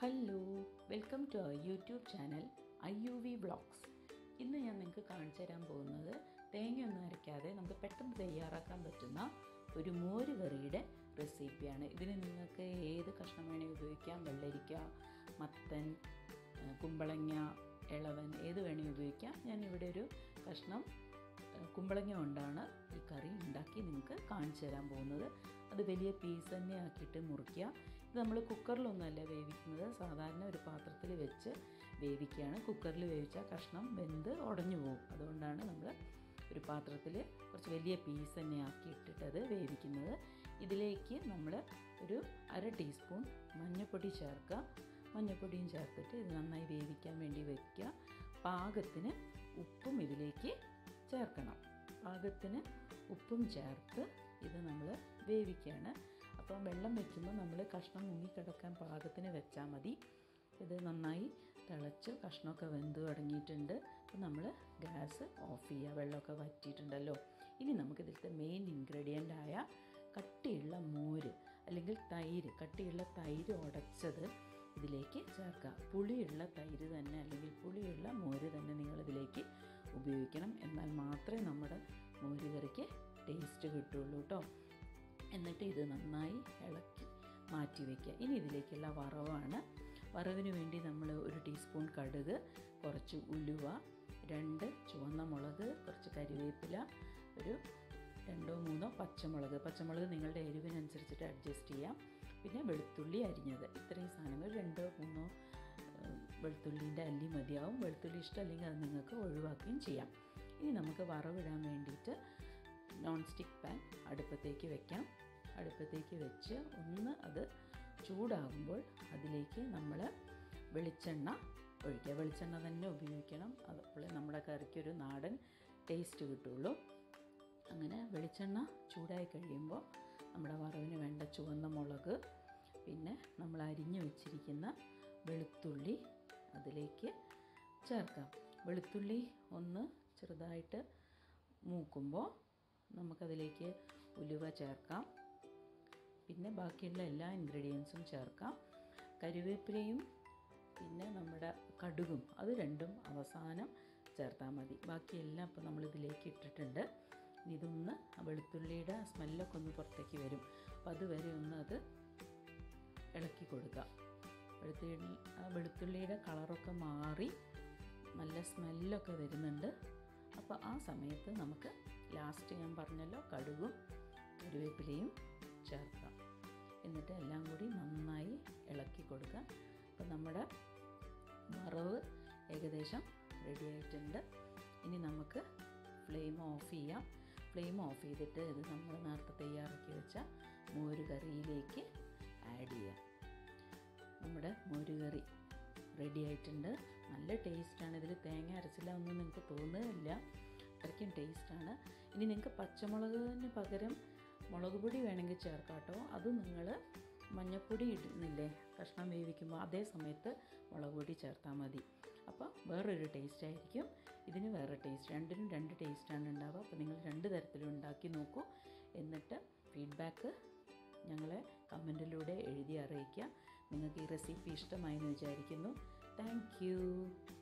hello welcome to our YouTube channel I U V blogs ഇന്ന് ഞാൻ നിങ്ങൾക്ക് കാണിച്ചു തരാൻ പോകുന്നത് തേങ്ങയൊന്നും അരയ്ക്കാതെ നമുക്ക് പെട്ടെന്ന് തയ്യാറാക്കാൻ പറ്റുന്ന ഒരു മോര് കറിയുടെ റെസിപ്പിയാണ് ഇതിന് നിങ്ങൾക്ക് ഏത് കഷ്ണം വേണമെങ്കിൽ ഉപയോഗിക്കാം വെള്ളരിക്ക മത്തൻ ആ, കുമ്പളങ്ങ ഇളവൻ ഏത് വേണമെങ്കിൽ ഉപയോഗിക്കാം ഞാൻ ഇവിടെ ഒരു കഷ്ണം ആ, കുമ്പളങ്ങ കൊണ്ടാണ് ഈ കറി ഉണ്ടാക്കി നിങ്ങൾക്ക് കാണിച്ചു തരാൻ പോകുന്നത് അത് വലിയ പീസ് തന്നെ ആക്കിയിട്ട് മുറിക്കുക ഇത് നമ്മൾ കുക്കറിലൊന്നുമല്ല വേവിക്കുന്നത് സാധാരണ ഒരു പാത്രത്തിൽ വെച്ച് വേവിക്കുകയാണ് കുക്കറിൽ വേവിച്ചാൽ കഷ്ണം വെന്ത് ഉടഞ്ഞു പോകും അതുകൊണ്ടാണ് നമ്മൾ ഒരു പാത്രത്തിൽ കുറച്ച് വലിയ പീസ് തന്നെ ആക്കി ഇട്ടിട്ട് അത് വേവിക്കുന്നത് ഇതിലേക്ക് നമ്മൾ ഒരു അര ടീസ്പൂൺ മഞ്ഞൾപ്പൊടി ചേർക്കുക മഞ്ഞൾപ്പൊടിയും ചേർത്തിട്ട് ഇത് നന്നായി വേവിക്കാൻ വേണ്ടി വയ്ക്കുക പാകത്തിന് ഉപ്പും ഇതിലേക്ക് ചേർക്കണം പാകത്തിന് ഉപ്പും ചേർത്ത് ഇത് നമ്മൾ വേവിക്കുകയാണ് അപ്പം വെള്ളം വെക്കുമ്പോൾ നമ്മൾ കഷ്ണം മുങ്ങിക്കിടക്കാൻ പാകത്തിന് വെച്ചാൽ മതി ഇത് നന്നായി തിളച്ച് കഷ്ണമൊക്കെ വെന്ത് തുടങ്ങിയിട്ടുണ്ട് അപ്പം നമ്മൾ ഗ്യാസ് ഓഫ് ചെയ്യുക വെള്ളമൊക്കെ വറ്റിയിട്ടുണ്ടല്ലോ ഇനി നമുക്കിതിലത്തെ മെയിൻ ഇൻഗ്രീഡിയൻ്റ് ആയ കട്ടിയുള്ള മോര് അല്ലെങ്കിൽ തൈര് കട്ടിയുള്ള തൈര് ഉടച്ചത് ഇതിലേക്ക് ചേർക്കുക പുളിയുള്ള തൈര് തന്നെ അല്ലെങ്കിൽ പുളിയുള്ള മോര് തന്നെ നിങ്ങളിതിലേക്ക് ഉപയോഗിക്കണം എന്നാൽ മാത്രമേ നമ്മുടെ മോര് കറിക്ക് ടേസ്റ്റ് കിട്ടുള്ളൂ കേട്ടോ എന്നിട്ട് ഇത് നന്നായി ഇളക്കി മാറ്റി വയ്ക്കുക ഇനി ഇതിലേക്കുള്ള വറവാണ് വറവിന് വേണ്ടി നമ്മൾ ഒരു ടീസ്പൂൺ കടുക് കുറച്ച് ഉലുവ രണ്ട് ചുവന്ന മുളക് കുറച്ച് കരിവേപ്പില ഒരു രണ്ടോ മൂന്നോ പച്ചമുളക് പച്ചമുളക് നിങ്ങളുടെ എരിവിനനുസരിച്ചിട്ട് അഡ്ജസ്റ്റ് ചെയ്യാം പിന്നെ വെളുത്തുള്ളി അരിഞ്ഞത് ഇത്രയും സാധനങ്ങൾ രണ്ടോ മൂന്നോ ഏഹ്, വെളുത്തുള്ളീൻ്റെ അല്ലി മതിയാവും വെളുത്തുള്ളി ഇഷ്ടമല്ലെങ്കിൽ അത് നിങ്ങൾക്ക് ഒഴിവാക്കുകയും ചെയ്യാം ഇനി നമുക്ക് വറവിടാൻ വേണ്ടിയിട്ട് നോൺ സ്റ്റിക്ക് പാൻ അടുപ്പത്തേക്ക് വെക്കാം അടുപ്പത്തേക്ക് വെച്ച് ഒന്ന് അത് ചൂടാകുമ്പോൾ അതിലേക്ക് നമ്മൾ വെളിച്ചെണ്ണ ഒഴിക്കുക വെളിച്ചെണ്ണ തന്നെ ഉപയോഗിക്കണം അതപ്പോൾ നമ്മുടെ കറിക്കൊരു നാടൻ ടേസ്റ്റ് കിട്ടുള്ളൂ അങ്ങനെ വെളിച്ചെണ്ണ ചൂടായി കഴിയുമ്പോൾ നമ്മുടെ വറവിന് വേണ്ട ചുവന്ന മുളക് പിന്നെ നമ്മൾ അരിഞ്ഞു വെച്ചിരിക്കുന്ന വെളുത്തുള്ളി അതിലേക്ക് ചേർക്കാം വെളുത്തുള്ളി ഒന്ന് ചെറുതായിട്ട് മൂക്കുമ്പോൾ നമുക്കതിലേക്ക് ഉലുവ ചേർക്കാം പിന്നെ ബാക്കിയുള്ള എല്ലാ ഇൻഗ്രീഡിയൻസും ചേർക്കാം കരിവേപ്പിലയും പിന്നെ നമ്മുടെ കടുകും അത് രണ്ടും അവസാനം ചേർത്താൽ മതി ബാക്കിയെല്ലാം ഇപ്പോൾ നമ്മളിതിലേക്ക് ഇട്ടിട്ടുണ്ട് ഇനി ഇതൊന്ന് ആ വെളുത്തുള്ളിയുടെ സ്മെല്ലൊക്കെ ഒന്ന് പുറത്തേക്ക് വരും അപ്പോൾ അതുവരെ ഒന്ന് അത് ഇളക്കി കൊടുക്കുക വെളുത്തുള്ളി ആ വെളുത്തുള്ളിയുടെ കളറൊക്കെ മാറി നല്ല സ്മെല്ലൊക്കെ വരുന്നുണ്ട് അപ്പോൾ ആ സമയത്ത് നമുക്ക് ലാസ്റ്റ് ഞാൻ പറഞ്ഞല്ലോ കടുകും കരുവേപ്പിലയും ചേർക്കാം എന്നിട്ട് എല്ലാം കൂടി നന്നായി ഇളക്കി കൊടുക്കുക അപ്പോൾ നമ്മുടെ വറവ് ഏകദേശം റെഡി ആയിട്ടുണ്ട് ഇനി നമുക്ക് ഫ്ലെയിം ഓഫ് ചെയ്യാം ഫ്ലെയിം ഓഫ് ചെയ്തിട്ട് ഇത് നമ്മൾ നേരത്തെ തയ്യാറാക്കി വെച്ച മോര് കറിയിലേക്ക് ആഡ് ചെയ്യാം നമ്മുടെ മോരുകറി റെഡി ആയിട്ടുണ്ട് നല്ല ടേസ്റ്റാണ് ഇതിൽ തേങ്ങ അരച്ചില്ല ഒന്നും നിങ്ങൾക്ക് തോന്നുകയില്ല അത്രയ്ക്കും ടേസ്റ്റാണ് ഇനി നിങ്ങൾക്ക് പച്ചമുളകിന് പകരം മുളക് പൊടി വേണമെങ്കിൽ ചേർക്കാം കേട്ടോ അത് നിങ്ങൾ മഞ്ഞൾപ്പൊടി ഇടുന്നില്ലേ കഷ്ണം വേവിക്കുമ്പോൾ അതേ സമയത്ത് മുളക് പൊടി ചേർത്താൽ മതി അപ്പോൾ വേറൊരു ടേസ്റ്റ് ആയിരിക്കും ഇതിന് വേറെ ടേസ്റ്റ് രണ്ടിനും രണ്ട് ടേസ്റ്റാണ് ഉണ്ടാവുക അപ്പോൾ നിങ്ങൾ രണ്ട് തരത്തിലും ഉണ്ടാക്കി നോക്കൂ എന്നിട്ട് ഫീഡ്ബാക്ക് ഞങ്ങളെ കമൻറ്റിലൂടെ എഴുതി അറിയിക്കുക നിങ്ങൾക്ക് ഈ റെസിപ്പി ഇഷ്ടമായെന്ന് വിചാരിക്കുന്നു താങ്ക്